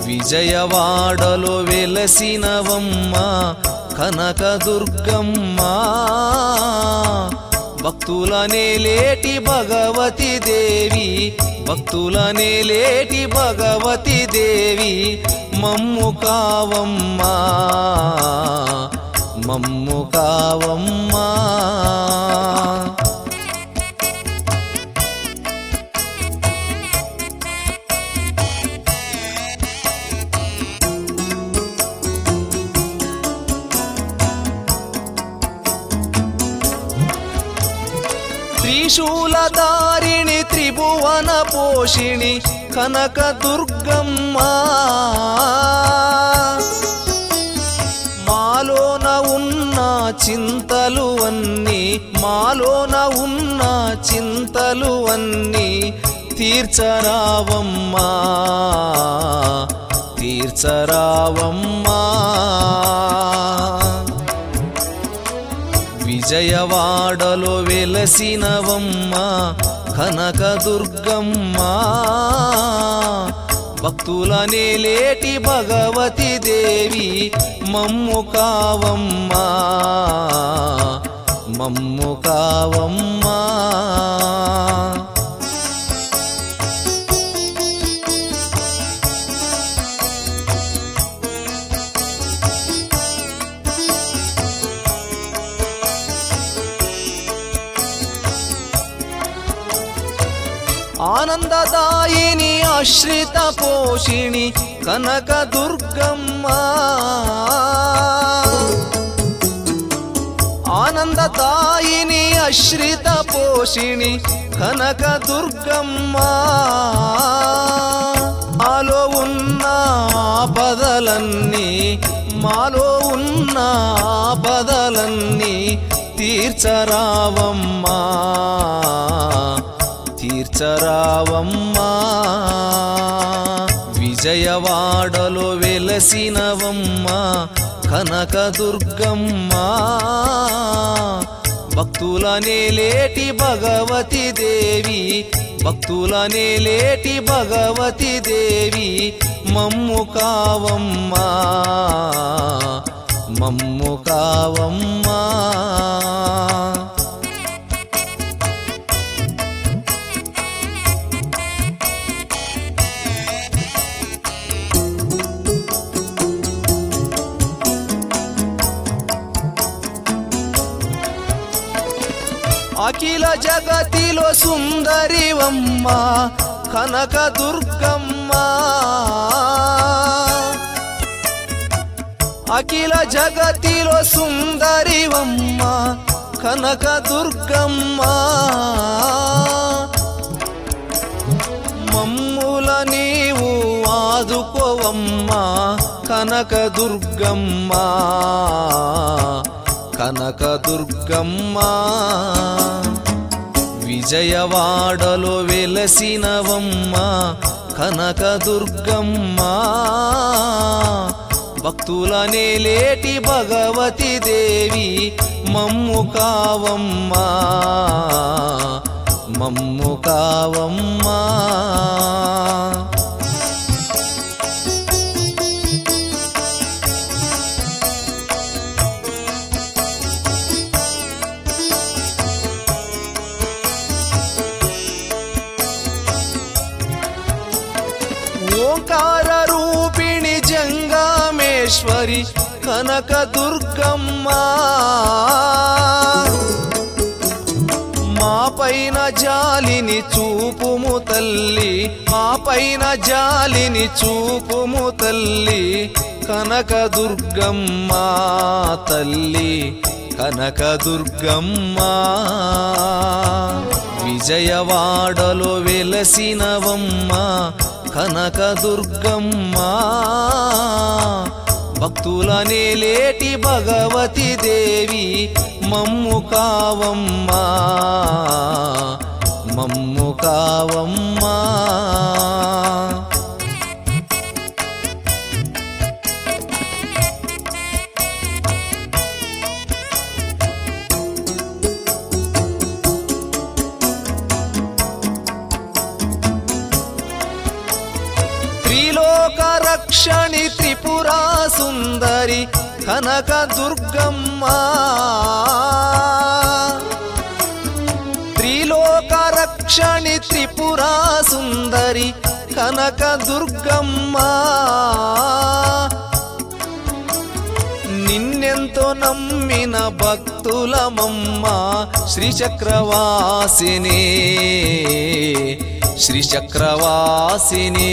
విజయవాడలో వెలసినవమ్మ కనకదుర్గమ్మ భక్తులనే లేటి భగవతి దేవి భక్తులనే లేటి భగవతి దేవి మమ్ము కావమ్మా మమ్ము కావమ్మా త్రిశూలధారిణి త్రిభువన పోషిణి కనక దుర్గమ్మ మాలోన ఉన్న చింతలు అన్నీ మాలోన ఉన్న చింతలు అన్నీ తీర్చరావమ్మా తీర్చరావమ్మా విజయవాడలో వెలసినవమ్మ కనకదుర్గమ్మ భక్తులనే లేటి భగవతి దేవి మమ్ము కావమ్మా మమ్ము కావమ్మా ఆనందదాయిని ఆశ్రిత పోషిణి కనక దుర్గమ్మ ఆనందదాయిని ఆశ్రిత పోషిణి కనక దుర్గమ్మ మాలో ఉన్న ఆపదలన్నీ మాలో ఉన్న ఆపదలన్నీ తీర్చరావమ్మా తీర్చరావమ్మా విజయవాడలో వెలసినవమ్మ కనకదుర్గమ్మ భక్తులనే లేటి భగవతి దేవి భక్తులనే లేటి భగవతి దేవి మమ్ము కావమ్మా మమ్ము కావమ్మా అఖిల జగతిలో సుందరివమ్మ కనక దుర్గమ్మ అఖిల జగతిలో సుందరివమ్మ కనక దుర్గమ్మ మమ్ముల నీవు ఆదుకోవమ్మా కనక దుర్గమ్మ కనక దుర్గమ్మ విజయవాడలో వెలసినవమ్మ కనక దుర్గమ్మ భక్తులనే లేటి భగవతి దేవి మమ్ము కావమ్మా మమ్ము కావమ్మా ఓంకార రూపిణి జంగామేశ్వరి కనక దుర్గమ్మ మా పైన జాలిని చూపుము తల్లి మా పైన జాలిని చూపుము తల్లి కనక దుర్గమ్మ తల్లి కనక దుర్గమ్మ విజయవాడలో వెలసినవమ్మ కనక దుర్గమ్మ భక్తులనే లేటి భగవతి దేవి మమ్ము కావమ్మా మమ్ము కావమ్మా త్రిలోక రక్షణి త్రిపురా సుందరి కనక దుర్గమ్మ త్రిలోక రక్షణి త్రిపురా సుందరి కనక దుర్గమ్మ నిన్నెంతో నమ్మిన భక్తులమమ్మ శ్రీచక్రవాసిని శ్రీచక్రవాసిని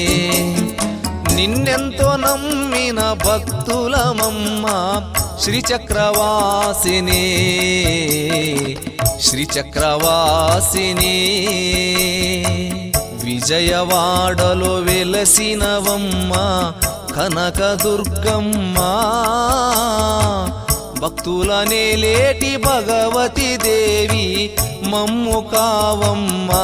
నిన్నెంతో నమ్మిన భక్తులమమ్మ శ్రీచక్రవాసిని శ్రీచక్రవాసిని విజయవాడలో వెలసినవమ్మ కనకదుర్గమ్మ భక్తులనే లేటి భగవతి దేవి మమ్ము కావమ్మా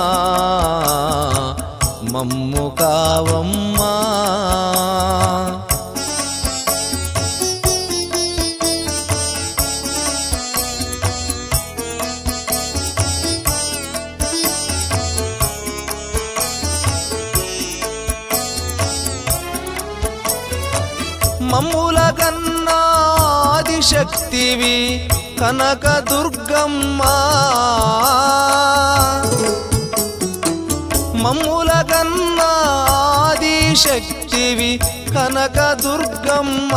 మమ్ము కావమ్మా మమ్ముల కన్నా ఆదిశక్తివి కనక దుర్గమ్మ మమ్ముల కన్నా ఆదిశక్తివి కనక దుర్గమ్మ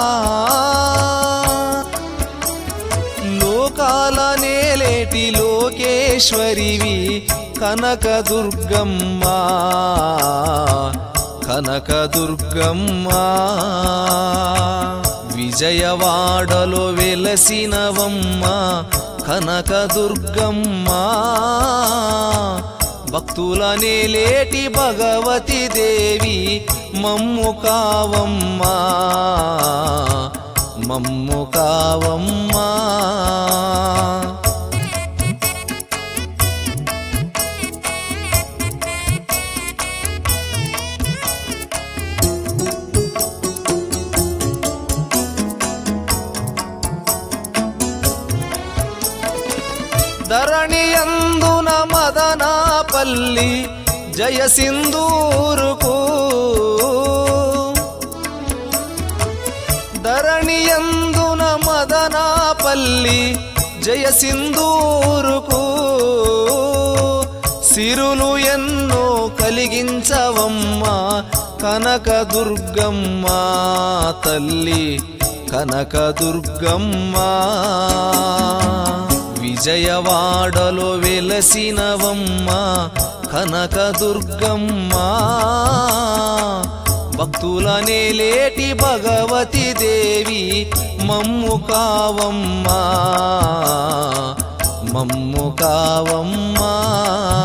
లోకాల నేలేటి లోకేశ్వరివి కనక దుర్గమ్మ కనక దుర్గమ్మ విజయవాడలో వెలసినవమ్మ కనక దుర్గమ్మ భక్తులనే లేటి భగవతి దేవి మమ్ము కావమ్మా మమ్ము కావమ్మా ధరణియందున మదనాపల్లి జయ సింధూరుకు ధరణియందున మదనాపల్లి జయ సింధూరుకు సిరులు ఎన్నో కలిగించవమ్మ కనక దుర్గమ్మ తల్లి కనక దుర్గమ్మ విజయవాడలో వెలసినవమ్మ కనక దుర్గమ్మ భక్తులనే లేటి భగవతి దేవి మమ్ము కావమ్మా మమ్ము కావమ్మా